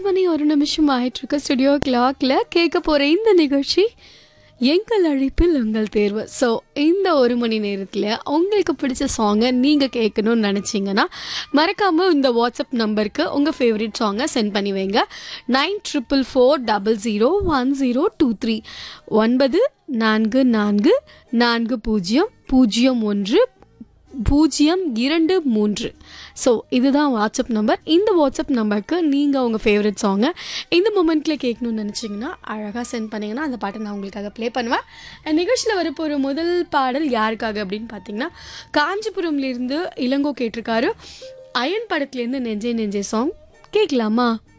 மணி ஒரு நிமிஷம் ஆயிட்டு இருக்கு ஸ்டுடியோ கிளாக்ல கேட்க போற இந்த நிகழ்ச்சி எங்கள் அழைப்பில் உங்கள் தேர்வு ஸோ இந்த ஒரு மணி நேரத்தில் உங்களுக்கு பிடிச்ச சாங்கை நீங்கள் கேட்கணும்னு நினச்சிங்கன்னா மறக்காமல் இந்த வாட்ஸ்அப் நம்பருக்கு உங்கள் ஃபேவரட் சாங்கை சென்ட் பண்ணி வைங்க nine triple four double zero one zero two three ஒன்பது நான்கு நான்கு நான்கு பூஜ்ஜியம் பூஜ்ஜியம் ஒன்று பூஜ்ஜியம் இரண்டு மூன்று ஸோ இதுதான் வாட்ஸ்அப் நம்பர் இந்த வாட்ஸ்அப் நம்பருக்கு நீங்கள் உங்கள் ஃபேவரட் சாங்கை இந்த மூமெண்ட்டில் கேட்கணும்னு நினச்சிங்கன்னா அழகாக சென்ட் பண்ணிங்கன்னா அந்த பாட்டை நான் உங்களுக்காக ப்ளே பண்ணுவேன் And நிகழ்ச்சியில் வரப்போகிற முதல் பாடல் யாருக்காக அப்படின்னு பார்த்தீங்கன்னா காஞ்சிபுரம்லேருந்து இளங்கோ கேட்டிருக்காரு அயன் படத்துலேருந்து நெஞ்சே நெஞ்சே சாங் கேட்கலாமா